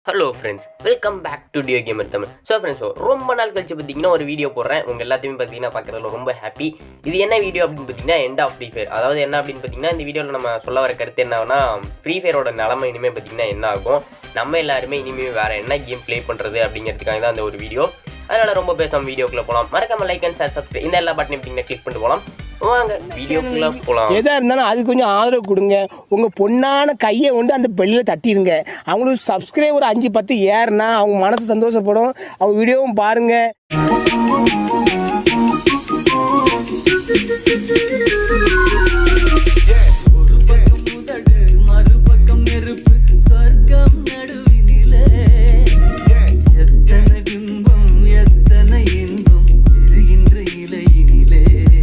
hello friends welcome back to duo gamer Tamil so friends ரொம்ப நாள் கழிச்சு பார்த்தீங்கன்னா ஒரு வீடியோ போடுறேன் உங்கள் எல்லாத்தையுமே பார்த்தீங்கன்னா பார்க்குறதுல ரொம்ப ஹாப்பி இது என்ன வீடியோ அப்படின்னு பார்த்தீங்கன்னா எண்ட் ஆஃப் ஃப்ரீ ஃபயர் அதாவது என்ன அப்படின்னு பார்த்தீங்கன்னா இந்த வீடியோவில் நம்ம சொல்ல வர கருத்து என்னன்னா ஃப்ரீ ஃபயரோட நிலமை இனிமேல் பார்த்தீங்கன்னா என்ன ஆகும் நம்ம எல்லாருமே இனிமேல் வேறு என்ன கேம் ப்ளே பண்ணுறது அப்படிங்கிறதுக்காக தான் அந்த ஒரு வீடியோ அதனால் ரொம்ப பேசாம வீடியோக்குள்ளே போகலாம் மறக்காம லைக் அண்ட் ஷேர் சப்ஸ்கிரைப் இந்த எல்லா பட்டனையும் பார்த்தீங்கன்னா கிளிக் பண்ணிட்டு போகலாம் வாங்க வீடியோக்குள்ளே போகலாம் எதா இருந்தாலும் அது கொஞ்சம் ஆதரவு கொடுங்க உங்கள் பொண்ணான கையை கொண்டு அந்த பெல்லில் தட்டிடுங்க அவங்களுக்கு சப்ஸ்கிரைபர் அஞ்சு பத்து ஏறுனா அவங்க மனசு சந்தோஷப்படும் அவங்க வீடியோவும் பாருங்கள் ஒரு பக்கம் முதடு மறுபக்கம் நெருப்பு சொர்க்கம் நடுவினிலே எத்தனை பிம்பம் எத்தனை இன்பம் எரிகின்ற இலையினிலே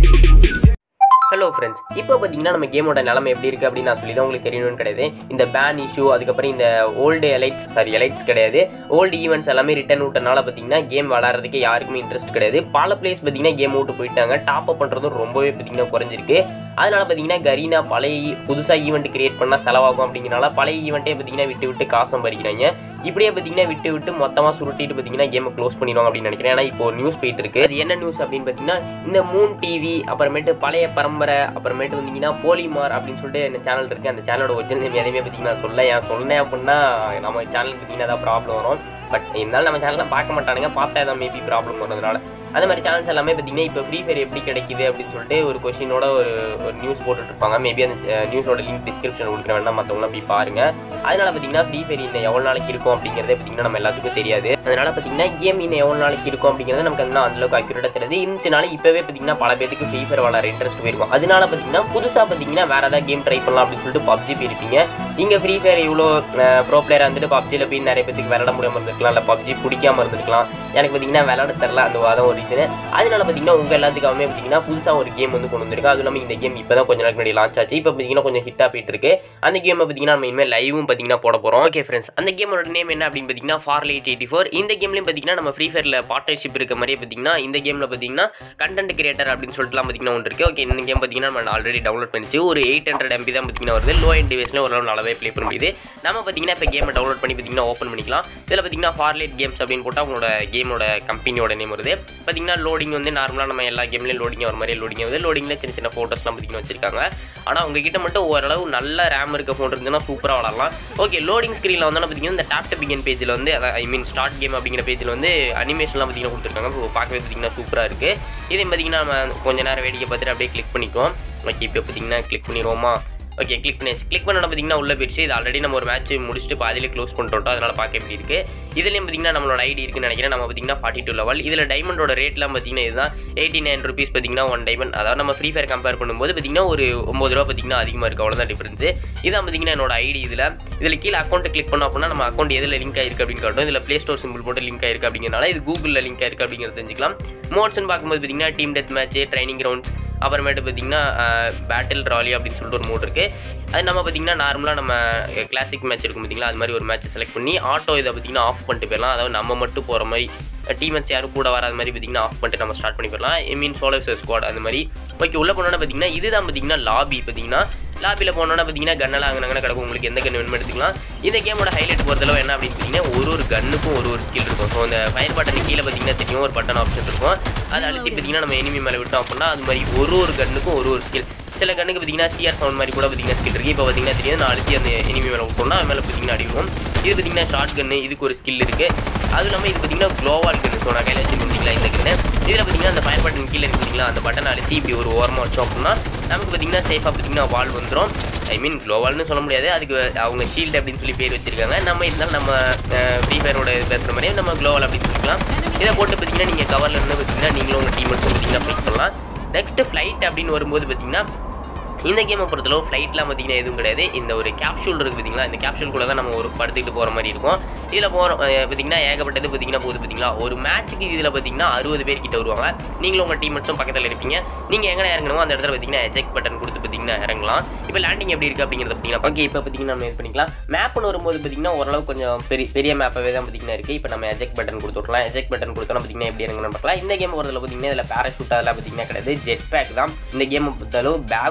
ஹலோ ஃப்ரெண்ட்ஸ் இப்போ பார்த்தீங்கன்னா நம்ம கேமோட நிலமை எப்படி இருக்குது அப்படின்னு நான் சொல்லி தான் உங்களுக்கு தெரியணும்னு கிடையாது இந்த பேன் இஷ்யூ அதுக்கப்புறம் இந்த ஓல்டு எலைட்ஸ் சாரி எலைட்ஸ் கிடையாது ஓல்டு ஈவெண்ட்ஸ் எல்லாமே ரிட்டர்ன் விட்டனால பார்த்தீங்கன்னா கேம் விளாட்றதுக்கு யாருக்குமே இன்ட்ரெஸ்ட் கிடையாது பல பிளேஸ் பார்த்தீங்கன்னா கேம் விட்டு போயிட்டாங்க டாப் அப் பண்ணுறதும் ரொம்பவே பார்த்தீங்கன்னா குறைஞ்சிருக்கு அதனால பார்த்தீங்கன்னா கரீனா பழைய புதுசாக ஈவெண்ட் கிரியேட் பண்ணால் செலவாகும் அப்படிங்கிறனால பழைய ஈவெண்ட்டே பார்த்தீங்கன்னா விட்டு விட்டு காசம் பறிக்கிறாங்க இப்படியே பார்த்தீங்கன்னா விட்டு விட்டு மொத்தமாக சுருட்டிட்டு பார்த்தீங்கன்னா கேமை க்ளோஸ் பண்ணிடுவாங்க அப்படின்னு நினைக்கிறேன் ஏன்னா இப்போ நியூஸ் போயிட்டு இருக்கு அது என்ன நியூஸ் அப்படின்னு பார்த்தீங்கன்னா இந்த மூன் டிவி அப்புறமேட்டு பழைய பரம்பரை அப்புறமேட்டு வந்தீங்கன்னா போலிமார் அப்படின்னு சொல்லிட்டு இந்த சேனல் இருக்கு அந்த சேனலோட ஒரிஜினல் நேம் எதையுமே பார்த்தீங்கன்னா சொல்ல ஏன் சொன்னேன் அப்படின்னா நம்ம சேனலுக்கு பார்த்தீங்கன்னா ஏதாவது ப்ராப்ளம் வரும் பட் இருந்தாலும் நம்ம சேனலில் பார்க்க மாட்டானுங்க பார்த்தா ஏதாவது மேபி ப்ராப்ளம் வரதுனால அந்த மாதிரி சேனல்ஸ் எல்லாமே பார்த்தீங்கன்னா இப்போ ஃப்ரீ ஃபயர் எப்படி கிடைக்குது அப்படின்னு சொல்லிட்டு ஒரு கொஷினோட ஒரு ஒரு நியூஸ் போட்டுட்டு இருப்பாங்க மேபி அந்த நியூஸோட லிங்க் டிஸ்கிரிப்ஷன் கொடுக்குற வேணா மற்றவங்களாம் போய் பாருங்க அதனால பார்த்தீங்கன்னா ஃப்ரீ ஃபயர் இன்னும் எவ்வளோ நாளைக்கு இருக்கும் அப்படிங்கிறதே பார்த்தீங்கன்னா நம்ம எல்லாத்துக்கும் தெரியாது அதனால பார்த்தீங்கன்னா கேம் இன்னும் எவ்வளோ நாளைக்கு இருக்கும் அப்படிங்கிறது நமக்கு வந்து அந்தளவுக்கு அக்யூரேட்டாக தெரியாது இருந்துச்சுனால இப்போவே பார்த்தீங்கன்னா பல பேருக்கு ஃப்ரீ ஃபயர் விளாட இன்ட்ரெஸ்ட் போயிருக்கும் அதனால பார்த்தீங்கன்னா புதுசாக பார்த்தீங்கன்னா வேற ஏதாவது கேம் ட்ரை பண்ணலாம் அப்படின்னு சொல்லிட்டு பப்ஜி போயிருப்பீங்க இங்கே ஃப்ரீ ஃபயர் இவ்வளோ ப்ரோ பிளேயர் வந்துட்டு பப்ஜியில் போய் நிறைய பேருக்கு விளாட முடியாமல் இருந்திருக்கலாம் இல்லை பப்ஜி பிடிக்காம இருந்திருக்கலாம் எனக்கு பார்த்தீங்கன்னா விளாட தெரில அந்த அதான் ஒரு ரீசன் அதனால பார்த்தீங்கன்னா உங்கள் எல்லாத்துக்காகவே பார்த்தீங்கன்னா புதுசாக ஒரு கேம் வந்து கொண்டு வந்திருக்கு அதுவும் இல்லாமல் இந்த கேம் இப்போ தான் கொஞ்ச நாளைக்கு முன்னாடி லான்ச் ஆச்சு இப்போ பார்த்தீங்கன்னா கொஞ்சம் ஹிட்டாக போயிட்டு இருக்கு அந்த கேமை பார்த்தீங்கன்னா நம்ம இனிமேல் லைவும் பார்த்தீங்கன்னா போட போகிறோம் ஓகே ஃப்ரெண்ட்ஸ் அந்த கேமோட நேம் என்ன அப்படின்னு பார்த்தீங்கன்னா ஃபார் லைட் எயிட்டி ஃபோர் இந்த கேம்லையும் பார்த்தீங்கன்னா நம்ம ஃப்ரீ ஃபயரில் பார்ட்னர்ஷிப் இருக்க மாதிரியே பார்த்தீங்கன்னா இந்த கேமில் பார்த்தீங்கன்னா கண்டென்ட் கிரியேட்டர் அப்படின்னு சொல்லிட்டுலாம் பார்த்தீங்கன்னா ஒன்று இருக்குது ஓகே இந்த கேம் பார்த்தீங்கன்னா நம்ம ஆல்ரெடி டவுன்லோட் பண்ணிச்சு ஒரு எயிட் ஹண்ட்ரட் எம்பி தான் பார்த்தீங்கன்னா வருது லோ எண்ட் டிவைஸில் ஓரளவு நல்லாவே ப்ளே பண்ண முடியுது நம்ம பார்த்தீங்கன்னா இப்போ கேமை டவுன்லோட் பண்ணி பார்த்தீங்கன்னா ஓப்பன் பண்ணிக்கலாம் இதில் பார்த்தீங்கன்னா ஃபார்லைட் கேம்ஸ் அப்படின்னு போட்டால் உங்களோட கேமோட கம்பெனியோட நேம் வருது பார்த்தீங்கன்னா லோடிங் வந்து நார்மலாக நம்ம எல்லா கேம்லேயும் லோடிங் வர மாதிரி லோடிங் வருது லோடிங்கில் சின்ன சின்ன ஃபோட்டோஸ்லாம் பார்த்தீங்கன்னா வச்சிருக்காங்க ஆனால் உங்ககிட்ட மட்டும் ஓரளவு நல்ல ரேம் இருக்க ஃபோன் இருந்துச்சுன்னா சூப்பராக விளாட்லாம் ஓகே லோடிங் ஸ்க்ரீனில் வந்து பார்த்தீங்கன்னா இந்த டாப் டு பிகன் பேஜில் வந்து ஐ மீன் ஸ்டார்ட் கேம் அப்படிங்கிற பேஜில் வந்து அனிமேஷன்லாம் பார்த்தீங்கன்னா கொடுத்துருக்காங்க ஸோ பார்க்கவே பார்த்தீங்கன்னா சூப்பராக இருக்குது இதே பார்த்தீங்கன்னா நம்ம கொஞ்ச நேரம் வேடிக்கை பார்த்துட்டு அப்படியே கிளிக் பண்ணிக்குவோம் ஓகே இப்போ பார்த்தீங்கன்னா கிளிக் பண்ணிடுவோமா ஓகே கிளிக் பண்ணி கிளிக் பண்ணோட பார்த்தீங்கன்னா உள்ள போயிடுச்சு இது ஆல்ரெடி நம்ம ஒரு மேட்ச் முடிச்சுட்டு பாதியிலே க்ளோஸ் பண்ணிட்டோம் அதனால பார்க்க எப்படி இருக்கு இதுலேயும் பார்த்தீங்கன்னா நம்மளோட ஐடி இருக்குன்னு நினைக்கிறேன் நம்ம பார்த்தீங்கன்னா ஃபார்ட்டி டூ லெவல் இதில் டைமண்டோட ரேட்லாம் பார்த்தீங்கன்னா இதுதான் எயிட்டி நைன் ருபீஸ் பார்த்தீங்கன்னா ஒன் டைமண்ட் அதாவது நம்ம ஃப்ரீ ஃபயர் கம்பேர் பண்ணும்போது பார்த்தீங்கன்னா ஒரு ஒம்பது ரூபா பார்த்தீங்கன்னா அதிகமாக இருக்குது அவ்வளோதான் டிஃபரன்ஸ் இதான் பார்த்தீங்கன்னா என்னோட ஐடி இதில் இதில் கீழே அக்கௌண்ட் கிளிக் பண்ணோம் அப்படின்னா நம்ம அக்கௌண்ட் எதில் லிங்க் ஆயிருக்கு அப்படின்னு காட்டும் இதில் ப்ளே ஸ்டோர் சிம்பிள் போட்டு லிங்க் ஆயிருக்கு அப்படிங்கிறனால இது கூகுளில் லிங்க் ஆயிருக்கு அப்படிங்கிறத தெரிஞ்சுக்கலாம் மோட்ஸ்னு பார்க்கும்போது பார்த்தீங்கன்னா team death match training grounds அப்புறமேட்டு பார்த்தீங்கன்னா பேட்டில் ராலி அப்படின்னு சொல்லிட்டு ஒரு மோட் இருக்குது அது நம்ம பார்த்தீங்கன்னா நார்மலாக நம்ம கிளாசிக் மேட்ச் இருக்கும் பார்த்தீங்களா அது மாதிரி ஒரு மேட்ச் செலக்ட் பண்ணி ஆட்டோ இதை பார்த்தீங்கன்னா ஆஃப் பண்ணிட்டு போயிடலாம் அதாவது நம்ம மட்டும் போகிற மாதிரி டீமேட்ஸ் யாரும் கூட வராத மாதிரி பார்த்தீங்கன்னா ஆஃப் பண்ணிட்டு நம்ம ஸ்டார்ட் பண்ணி போயிடலாம் ஐ மீன் சோலோ ஸ்குவாட் அந்த மாதிரி ஓகே உள்ளே போனோன்னா பார்த்தீங்கன்னா இதுதான் பார்த்தீங்கன்னா லாபி பார்த்தீங்கன்னா லாபியில் போனோன்னா பார்த்தீங்கன்னா கன்னெல்லாம் அங்கே கிடக்கும் உங்களுக்கு எந்த கன் வேணுமோ எடுத்துக்கலாம் இந்த கேமோட ஹைலைட் பொறுத்தளவு என்ன அப்படின்னு பார்த்தீங்கன்னா ஒரு ஒரு கன்னுக்கும் ஒரு ஒரு ஸ்கில் இருக்கும் ஸோ அந்த ஃபயர் பட்டன் கீழே பார்த்தீங்கன்னா தெரியும் ஒரு பட்டன் ஆப்ஷன் இருக்கும் அதை அழுத்தி பார்த்தீங்கன்னா நம்ம எனிமி மேலே விட்டோம் அப்படின்னா அது மாதிரி ஒரு ஒரு கன்னுக்கும் ஒரு ஒரு ஸ்கில் சில கண்ணுக்கு பார்த்தீங்கன்னா சிஆர் சவுண்ட் மாதிரி கூட பார்த்தீங்கன்னா ஸ்கில் இருக்குது இப்போ பார்த்தீங்கன்னா தெரியும் நான் அழுத்தி அந்த எனிமி மேலே விட்டோம்னா அது மேலே பார்த்தீங்கன்னா அடிக்கும் இது பார்த்தீங்கன்னா ஷார்ட் கன்னு இதுக்கு ஒரு ஸ்கில் இருக்குது அதுவும் இல்லாமல் இது பார்த்தீங்கன்னா க்ளோவால் கன்னு ஸோ நான் கையில் வச்சுருக்கீங்களா இந்த கன்னு இதில் பார்த்தீங்கன்னா அந்த ஃபயர் பட்டன் கீழே இருக்குங்களா அந்த பட்டன் அழுத்தி இப்படி ஒரு ஓரமாக வச்சோம் அப்படின்னா நமக்கு பார்த்தீங்கன்னா சேஃபாக பார்த்தீங்கன்னா வால் வந்துடும் ஐ மீன் க்ளோவால்னு சொல்ல முடியாது அதுக்கு அவங்க ஷீல்டு அப்படின்னு சொல்லி பேர் வச்சிருக்காங்க நம்ம இருந்தாலும் நம்ம ஃப்ரீ ஃபயரோட பேசுகிற மாதிரியே நம்ம க்ளோவால் அப்படின்னு சொல்லிக்கலாம் இதை போட்டு பார்த்தீங்கன்னா நீங்கள் கவரில் இருந்து பார்த்தீங்கன்னா நீங்களும் உங்கள் டீம் மட்டும் பார்த்தீங்கன்னா ஃபிக்ஸ் பண்ணலாம் நெக்ஸ்ட் ஃப்ளைட் அப்படின்னு வரும்போது பார்த்தீங்கன்னா இந்த கேமை பொறுத்தளவு ஃப்ளைட்லாம் பார்த்தீங்கன்னா எதுவும் கிடையாது இந்த ஒரு கேப்சூல் இருக்குது பார்த்தீங்களா இந்த கேப்சூல் கூட தான் நம்ம ஒரு படுத்துக்கிட்டு போகிற மாதிரி இருக்கும் இதில் போகிறோம் பார்த்தீங்கன்னா ஏகப்பட்டது பார்த்தீங்கன்னா போகுது பார்த்தீங்களா ஒரு மேட்ச்சுக்கு இதில் பார்த்தீங்கன்னா அறுபது பேர் கிட்ட வருவாங்க நீங்களும் உங்கள் டீம் மட்டும் பக்கத்தில் இருப்பீங்க நீங்கள் எங்கே இறங்கணுமோ அந்த இடத்துல பார்த்தீங்கன்னா எஜெக்ட் பட்டன் கொடுத்து பார்த்தீங்கன்னா இறங்கலாம் இப்போ லேண்டிங் எப்படி இருக்குது அப்படிங்கிறத பார்த்தீங்கன்னா ஓகே இப்போ பார்த்தீங்கன்னா நம்ம இது பண்ணிக்கலாம் மேப்னு வரும்போது பார்த்தீங்கன்னா ஓரளவு கொஞ்சம் பெரிய பெரிய மேப்பாகவே தான் பார்த்தீங்கன்னா இருக்குது இப்போ நம்ம எஜெக்ட் பட்டன் கொடுத்து விட்றலாம் எஜெக்ட் பட்டன் கொடுத்தோம்னா பார்த்தீங்கன்னா எப்படி இறங்கணும்னு பார்க்கலாம் இந்த கேம் வரதுல பார்த்தீங்கன்னா இதில் பேராஷூட் அதெல்லாம் பார்த்தீங்கன்னா கிடையாது ஜெட் பேக் தான் இந்த கேம் பொறுத்தளவு பேக்கும் பார்த்தீங்கன்னா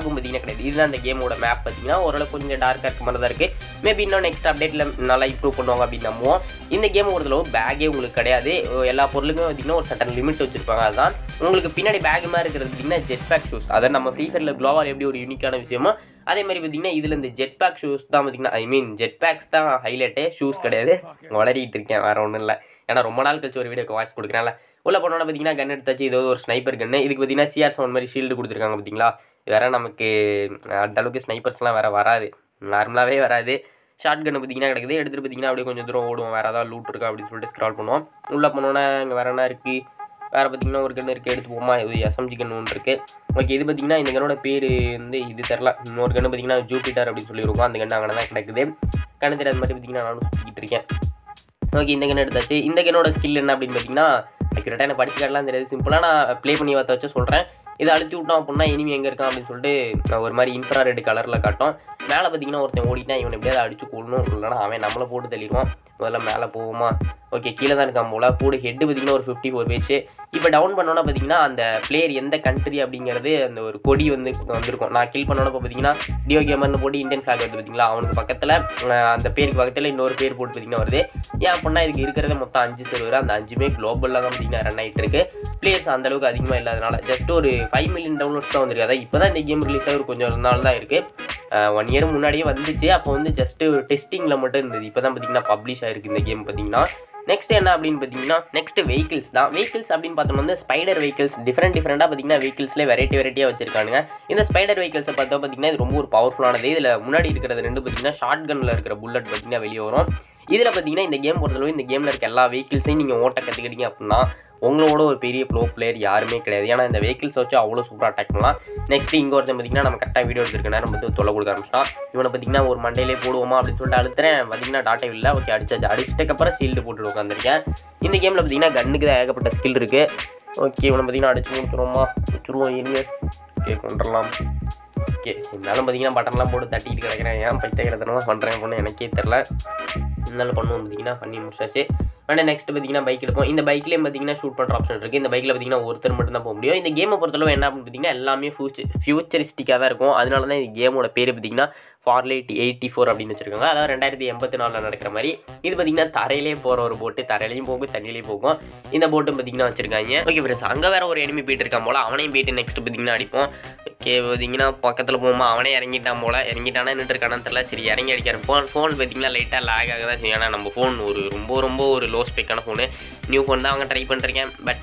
கிடையாது இதுதான் அந்த கேமோட மேப் பார்த்தீங்கன்னா ஓரளவுக்கு கொஞ்சம் டார்க்காக இருக்க மாதிரி தான் இருக்குது மேபி இன்னும் நெக்ஸ்ட் அப்டேட்டில் நல்லா இம்ப்ரூவ் பண்ணுவாங்க அப்படின்னு நம்புவோம் இந்த கேம் பொறுத்தளவு பேக்கே உங்களுக்கு கிடையாது எல்லா பொருளுக்கும் பார்த்தீங்கன்னா ஒரு சட்டன் லிமிட் வச்சிருப்பாங்க அதுதான் உங்களுக்கு பின்னாடி பேக் மாதிரி இருக்கிறது பார்த்தீங்கன்னா ஜெட் பேக் ஷூஸ் அதை நம்ம ஃப்ரீ ஃபயரில் க்ளோவால் எப்படி ஒரு யூனிக்கான விஷயமோ அதே மாதிரி பார்த்தீங்கன்னா இதில் இந்த ஜெட் பேக் ஷூஸ் தான் பார்த்தீங்கன்னா ஐ மீன் ஜெட் பேக்ஸ் தான் ஹைலைட்டு ஷூஸ் கிடையாது வளரிட்டு இருக்கேன் வேறு ஒன்றும் இல்லை ஏன்னா ரொம்ப நாள் கழிச்சு ஒரு வீடியோக்கு வாய்ஸ் கொடுக்குறேன்ல உள்ள போனோட பார்த்தீங்கன்னா கன் எடுத்தாச்சு இது ஒரு ஸ்னைப்பர் கன்று இதுக்கு பார்த்தீங்கன்னா சிஆர் செவன் மாதிரி ஷீல்டு கொடுத்துருக்காங்க பார்த்தீங்களா வேற நமக்கு அந்த அளவுக்கு ஸ்னைப்பர்ஸ்லாம் வேற வராது நார்மலாகவே வராது ஷார்ட் கன்று பார்த்தீங்கன்னா கிடக்குது எடுத்துகிட்டு பார்த்தீங்கன்னா அப்படியே கொஞ்சம் தூரம் ஓடுவோம் வேறு ஏதாவது லூட் இருக்கா அப்படின்னு சொல்லிட்டு ஸ்க்ரால் பண்ணுவோம் உள்ளே போனோன்னா இங்கே வேறு என்ன இருக்குது வேறு பார்த்தீங்கன்னா ஒரு கன்று இருக்குது எடுத்து போமா இது எஸ்எம்ஜி கன்று ஒன்று இருக்குது ஓகே இது பார்த்தீங்கன்னா இந்த கன்னோட பேர் வந்து இது தெரில இன்னொரு கன்று பார்த்தீங்கன்னா ஜூபிட்டர் அப்படின்னு சொல்லியிருக்கோம் அந்த கன்று அங்கே தான் கிடக்குது கண்ணு தெரியாத மாதிரி பார்த்தீங்கன்னா நானும் சுற்றிக்கிட்டு இருக்கேன் ஓகே இந்த கன் எடுத்தாச்சு இந்த கன்னோட ஸ்கில் என்ன அப்படின்னு பார்த்தீங்கன்னா அக்யூரேட்டாக எனக்கு படிச்சு காட்டலாம் தெரியாது சிம்பிளாக நான் ப்ளே பண்ணி பார்த்த வச்சு சொல்கிறேன் இதை அழுத்தி விட்டோம் அப்படின்னா இனிமே எங்கே இருக்கான் அப்படின்னு சொல்லிட்டு நான் ஒரு மாதிரி இன்ஃப்ரா ரெட் கலரில் காட்டும் மேலே பார்த்தீங்கன்னா ஒருத்தன் ஓடிட்டான் இவன் எப்படியாவது அடிச்சு கொள்ளணும் இல்லைனா அவன் நம்மளை போட்டு தள்ளிடுவான் முதல்ல மேலே போவோமா ஓகே கீழே தான் இருக்கான் போல கூட ஹெட்டு பார்த்தீங்கன்னா ஒரு ஃபிஃப்டி ஃபோர் பேஜ் இப்போ டவுன் பண்ணோன்னா பார்த்தீங்கன்னா அந்த பிளேயர் எந்த கண்ட்ரி அப்படிங்கிறது அந்த ஒரு கொடி வந்து வந்திருக்கும் நான் கில் பண்ணோன்னா இப்போ பார்த்தீங்கன்னா டியோ கேமர்னு போட்டு இந்தியன் ஃபிளாக் வருது பார்த்தீங்களா அவனுக்கு பக்கத்தில் அந்த பேருக்கு பக்கத்தில் இன்னொரு பேர் போட்டு பார்த்தீங்கன்னா வருது ஏன் அப்படின்னா இதுக்கு இருக்கிறது மொத்தம் அஞ்சு சர்வர் அந்த அஞ்சுமே குளோபலில் தான் பார்த்தீங்கன்னா ரன் ஆகிட்டு இருக்கு பிளேயர்ஸ் அந்த அளவுக்கு அதிகமாக இல்லாதனால ஜஸ்ட் ஒரு ஃபைவ் மில்லியன் டவுன்லோட்ஸ் தான் வந்திருக்கு அதான் இப்போ தான் இந்த கேம் ரிலீஸ் ஆகி ஒரு கொஞ்சம் நாள் தான் இருக்குது ஒன் இயர் முன்னாடியே வந்துச்சு அப்போ வந்து ஜஸ்ட் டெஸ்டிங்கில் மட்டும் இருந்தது இப்போ தான் பார்த்தீங்கன்னா பப்ளிஷ் ஆயிருக்கு இந்த கேம் பார்த்தீங்கன்னா நெக்ஸ்ட் என்ன அப்படின்னு பார்த்தீங்கன்னா நெக்ஸ்ட் வெஹிக்கிள்ஸ் தான் வெஹிக்கிள்ஸ் அப்படின்னு பார்த்தோம்னா வந்து ஸ்பைடர் வெஹிக்கிள்ஸ் டிஃப்ரெண்ட் டிஃப்ரெண்டாக பார்த்தீங்கன்னா வெஹிக்கிள்ஸ்லேயே வெரைட்டி வெரைட்டியாக வச்சிருக்கானுங்க இந்த ஸ்பைடர் வெஹிக்கிள்ஸை பார்த்தா பார்த்தீங்கன்னா இது ரொம்ப ஒரு பவர்ஃபுல்லானது இதில் முன்னாடி இருக்கிறது ரெண்டு பார்த்தீங்கன்னா ஷார்ட் கனில் இருக்கிற புல்லட் பார்த்தீங்கன்னா வெளியே வரும் இதில் பார்த்தீங்கன்னா இந்த கேம் பொறுத்தளவு இந்த கேமில் இருக்க எல்லா வெஹிக்கிள்ஸையும் நீங்கள் ஓட்ட கற்றுக்கிட்டீங்க அப்படின்னா உங்களோட ஒரு பெரிய ப்ளோ பிளேயர் யாருமே கிடையாது ஏன்னா இந்த வெஹிக்கிள்ஸ் வச்சு அவ்வளோ சூப்பராக அட்டாக் பண்ணலாம் நெக்ஸ்ட் இங்கே ஒருத்தன் பார்த்தீங்கன்னா நம்ம கரெக்டாக வீடியோ எடுத்துருக்க நேரம் வந்து தொல்லை கொடுக்க ஆரம்பிச்சிட்டான் இவனை பார்த்தீங்கன்னா ஒரு மண்டையிலே போடுவோமா அப்படின்னு சொல்லிட்டு அழுத்துறேன் பார்த்தீங்கன்னா டாட்டா இல்லை ஓகே அடிச்சாச்சு அடிச்சிட்டக்கப்புறம் ஷீல்டு போட்டு உட்காந்துருக்கேன் இந்த கேமில் பார்த்தீங்கன்னா கன்னுக்கு தான் ஏகப்பட்ட ஸ்கில் இருக்குது ஓகே இவனை பார்த்தீங்கன்னா அடிச்சு முடிச்சிருவோமா வச்சுருவோம் இருங்க ஓகே கொண்டுடலாம் ஓகே இருந்தாலும் பார்த்தீங்கன்னா பட்டன்லாம் போட்டு தட்டிக்கிட்டு கிடக்கிறேன் ஏன் பைத்தியக்கிறதனமாக பண்ணுறேன் அப்படின்னு எனக்கே தெரில இருந்தாலும் பண்ணுவோம் பார்த்தீங்கன்னா பண்ணி முடிச்சாச்சு ஆனால் நெக்ஸ்ட் பார்த்தீங்கன்னா பைக் எடுப்போம் இந்த பைக்லேயும் பார்த்தீங்கன்னா ஷூட் பண்ணுற ஆப்ஷன் இருக்குது இந்த பைக்கில் பார்த்தீங்கன்னா ஒருத்தர் மட்டும் தான் போக முடியும் இந்த கேமை பொறுத்தளவு என்ன அப்படின்னு பார்த்தீங்கன்னா எல்லாமே ஃபியூச்சர் ஃபியூச்சரிஸ்டிக்காக தான் இருக்கும் அதனால தான் இந்த கேமோட பேர் பார்த்தீங்கன்னா ஃபார்லைட் எயிட்டி ஃபோர் அப்படின்னு வச்சிருக்காங்க அதாவது ரெண்டாயிரத்தி எண்பத்தி நாலில் நடக்கிற மாதிரி இது பார்த்தீங்கன்னா தரையிலே போகிற ஒரு போட்டு தரையிலையும் போகும் தண்ணியிலையும் போகும் இந்த போட்டும் பார்த்தீங்கன்னா வச்சிருக்காங்க ஓகே ஃப்ரெண்ட்ஸ் அங்கே வேற ஒரு எனிமி போயிட்டு இருக்கான் போல அவனையும் போயிட்டு நெக்ஸ்ட் பார்த்தீங்கன்னா அடிப்போம் ஓகே பார்த்தீங்கன்னா பக்கத்தில் போகும்போது அவனே இறங்கிட்டான் போல இறங்கிட்டானா நின்று இருக்கானு தெரியல சரி இறங்கி அடிக்கிறேன் ஃபோன் ஃபோன் பார்த்தீங்கன்னா லைட்டாக லேக் ஆக தான் செய்யும் ஏன்னா நம்ம ஃபோன் ஒரு ரொம்ப ரொம்ப ஒரு லோ ஸ்பெக்கான ஃபோனு நியூ ஃபோன் தான் அவங்க ட்ரை பண்ணிருக்கேன் பட்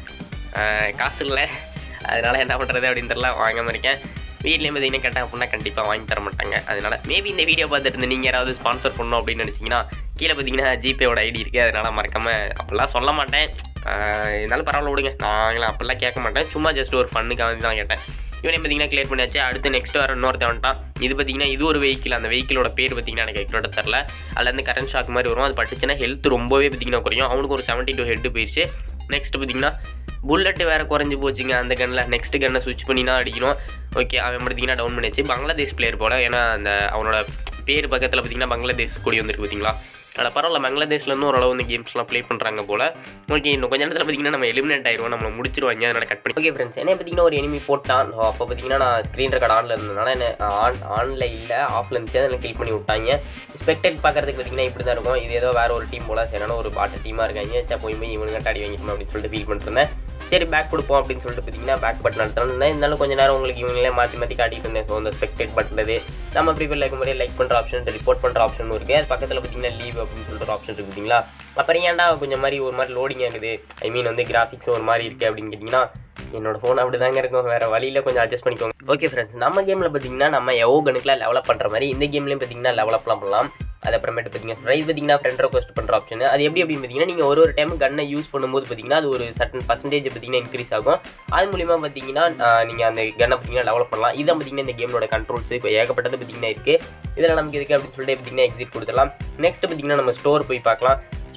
காசு இல்லை அதனால என்ன பண்ணுறது அப்படின்னு தெரியல வாங்காம இருக்கேன் வீட்லேயும் பார்த்தீங்கன்னா கேட்டாங்க அப்படின்னா கண்டிப்பாக வாங்கி தர மாட்டாங்க அதனால மேபி இந்த வீடியோ பார்த்துட்டு இருந்து நீங்கள் யாராவது ஸ்பான்சர் பண்ணணும் அப்படின்னு நினச்சிங்கன்னா கீழே பார்த்தீங்கன்னா ஜிபேவோட ஐடி இருக்குது அதனால் மறக்காமல் அப்படிலாம் சொல்ல மாட்டேன் ஆஹ் இருந்தாலும் பரவாயில்ல விடுங்க நாங்களும் அப்படிலாம் கேட்க மாட்டேன் சும்மா ஜஸ்ட் ஒரு ஃபண்ணுக்காக தான் கேட்டேன் இவனே பார்த்தீங்கன்னா கிளியர் பண்ணியாச்சு அடுத்து நெக்ஸ்ட் வர இன்னொருத்தன் வந்துட்டான் இது பார்த்தீங்கன்னா இது ஒரு வெஹிக்கிள் அந்த வெஹிக்கிளோட பேர் பார்த்தீங்கன்னா எனக்கு எக்ரோட தெரில அதில் இருந்து கரண்ட் ஷாக் மாதிரி வரும் அது பட்டுச்சுன்னா ஹெல்த் ரொம்பவே பார்த்தீங்கன்னா குறையும் அவனுக்கு ஒரு செவன்ட்டி டூ ஹெட் போயிடுச்சு நெக்ஸ்ட் பார்த்தீங்கன்னா புல்லட் வேறு குறைஞ்சி போச்சுங்க அந்த கன்னில் நெக்ஸ்ட் கன்னை சுவிச் பண்ணி தான் அடிக்கணும் ஓகே அவன் பார்த்தீங்கன்னா டவுன் பண்ணியாச்சு பங்களாதேஷ் பிளேயர் போல ஏன்னா அந்த அவனோட பேர் பக்கத்தில் பார்த்தீங்கன்னா பங்களாதேஷ் கொடி வந்திருக்கு பார்த்தீங்களா அதில் பரவாயில்ல பங்களாதேஷ்லேருந்து ஓரளவு இந்த கேம்ஸ்லாம் ப்ளே பண்ணுறாங்க போல் ஓகே இன்னும் கொஞ்ச நேரத்தில் பார்த்தீங்கன்னா நம்ம எலிமினேட் ஆயிடுவோம் நம்மளை முடிச்சிருவாங்க அதனால் கட் பண்ணி ஓகே ஃப்ரெண்ட்ஸ் என்ன பார்த்தீங்கன்னா ஒரு எனிமி போட்டான் அப்போ பார்த்தீங்கன்னா நான் ஸ்க்ரீன் ரெக்கார்ட் ஆனில் இருந்ததுனால என்ன ஆன் ஆனில் இல்லை ஆஃபில் இருந்துச்சு அதில் கிளிக் பண்ணி விட்டாங்க ஸ்பெக்டேட் பார்க்கறதுக்கு பார்த்தீங்கன்னா இப்படி தான் இருக்கும் இது ஏதோ வேறு ஒரு டீம் போல சரியான ஒரு பாட்டு டீமாக இருக்காங்க சே போய் போய் இவனுங்க அடி வாங்கிக்கணும் அப்படின்னு சொல்லிட்டு ஃபீல் பண்ணிருந்தேன் சரி பேக் கொடுப்போம் அப்படின்னு சொல்லிட்டு பார்த்தீங்கன்னா பேக் பட்டன் நடத்துறேன் இருந்தாலும் கொஞ்ச நேரம் உங்களுக்கு இவங்களே மாற்றி மாற்றி காட்டிட்டு இருந்தேன் ஸோ அந்த ஸ்பெக்டேட் பட்டனது நம்ம ப்ரீஃபர் லைக் மாதிரி லைக் பண்ணுற ஆப்ஷன் ரிப்போர்ட் பண்ணுற ஆப்ஷன் இருக்குது அது பக்கத்தில் பார்த்தீங்கன்னா லீவ் அப்படின்னு சொல்லிட்டு ஒரு ஆப்ஷன் இருக்குது பார்த்தீங்களா அப்புறம் ஏன்டா கொஞ்சம் மாதிரி ஒரு மாதிரி லோடிங் ஆகுது ஐ மீன் வந்து கிராஃபிக்ஸ் ஒரு மாதிரி இருக்குது அப்படின்னு கேட்டிங்கன்னா என்னோட ஃபோன் அப்படி தாங்க இருக்கும் வேறு வழியில் கொஞ்சம் அட்ஜஸ்ட் பண்ணிக்கோங்க ஓகே ஃப்ரெண்ட்ஸ் நம்ம கேமில் பார்த்தீங்கன்னா நம்ம எவோ கணக்கில் டெவலப் பண்ணுற மாதிரி இந்த கேம்லேயும் பார்த்தீங்கன்னா டெவலப்லாம் பண்ணலாம் அது அப்புறமேட்டு பார்த்தீங்கன்னா ப்ரைஸ் பார்த்தீங்கன்னா ஃப்ரெண்ட் ரெக்வஸ்ட் பண்ணுற ஆப்ஷன் அது எப்படி அப்படின்னு பார்த்தீங்கன்னா நீங்கள் ஒரு ஒரு டைம் கன்னை யூஸ் பண்ணும்போது பார்த்தீங்கன்னா அது ஒரு சர்டன் பர்சன்டேஜ் பார்த்தீங்கன்னா இன்க்ரீஸ் ஆகும் அது மூலிமா பார்த்தீங்கன்னா நீங்கள் அந்த கன்னை பார்த்தீங்கன்னா டெவலப் பண்ணலாம் இதான் பார்த்தீங்கன்னா இந்த கேமோட கண்ட்ரோல்ஸ் இப்போ ஏகப்பட்டது பார்த்தீங்கன்னா இருக்குது இதில் நமக்கு எதுக்கு அப்படின்னு சொல்லிட்டு பார்த்தீங்கன்னா எக்ஸிட் கொடுத்துடலாம் நெக்ஸ்ட் பார்த்தீங்கன்னா நம்ம ஸ்டோர் போய் பார்க்கலாம்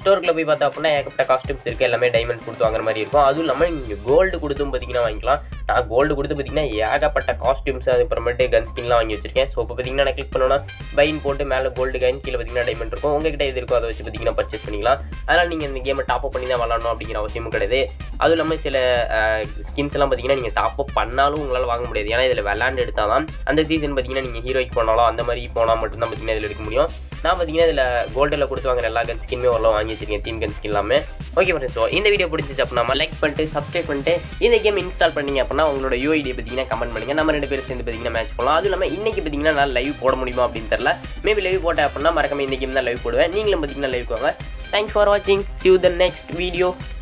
ஸ்டோருக்குள்ள போய் பார்த்தா அப்படின்னா ஏகப்பட்ட காஸ்டியூம்ஸ் இருக்குது எல்லாமே டைமண்ட் கொடுத்து வாங்குற மாதிரி இருக்கும் அதுவும் இல்லாமல் நீங்கள் கோல்டு கொடுத்தும் பார்த்தீங்கன்னா வாங்கிக்கலாம் நான் கோல்டு கொடுத்து பார்த்தீங்கன்னா ஏகப்பட்ட காஸ்டியூம்ஸ் அதுக்கப்புறமேட்டு கன் ஸ்கின்லாம் வாங்கி வச்சிருக்கேன் ஸோ இப்போ பார்த்தீங்கன்னா நான் கிளிக் பண்ணோன்னா பைன் போட்டு மேலே கோல்டு கைன் கீழே பார்த்தீங்கன்னா டைமண்ட் இருக்கும் உங்ககிட்ட எது இருக்கோ அதை வச்சு பார்த்தீங்கன்னா பர்ச்சேஸ் பண்ணிக்கலாம் அதனால் நீங்கள் இந்த கேமை டாப் அப் பண்ணி தான் விளாடணும் அப்படிங்கிற அவசியமும் கிடையாது அதுவும் இல்லாமல் சில ஸ்கின்ஸ் எல்லாம் பார்த்தீங்கன்னா நீங்கள் டாப் அப் பண்ணாலும் உங்களால் வாங்க முடியாது ஏன்னா இதில் விளாண்டு எடுத்தால் தான் அந்த சீசன் பார்த்தீங்கன்னா நீங்கள் ஹீரோய்க்கு போனாலும் அந்த மாதிரி போனால் மட்டும்தான் பார்த்தீங்கன்னா இதில் எடுக்க முடியும் நான் பார்த்தீங்கன்னா இதில் கோல்டில் கொடுத்து வாங்குற எல்லா கன் ஸ்கின்மே ஓரளவு வாங்கி வச்சிருக்கேன் தீம் கன் ஸ்கின் எல்லாமே ஓகே ஃப்ரெண்ட்ஸ் ஸோ இந்த வீடியோ பிடிச்சிச்சு அப்படின்னா லைக் பண்ணிட்டு சப்ஸ்கிரைப் பண்ணிட்டு இந்த கேம் இன்ஸ்டால் பண்ணீங்க அப்படின்னா உங்களோட யூஐடி பார்த்தீங்கன்னா கமெண்ட் பண்ணுங்க நம்ம ரெண்டு பேரும் சேர்ந்து பார்த்தீங்கன்னா மேட்ச் போகலாம் அதுவும் இல்லாமல் இன்னைக்கு பார்த்தீங்கன்னா நான் லைவ் போட முடியுமா அப்படின்னு தெரியல மேபி லைவ் போட்டேன் அப்படின்னா மறக்காம இந்த கேம் தான் லைவ் போடுவேன் நீங்களும் பார்த்தீங்கன்னா லைவ் போங்க தேங்க்ஸ் ஃபார் வாட்சிங் see you the next video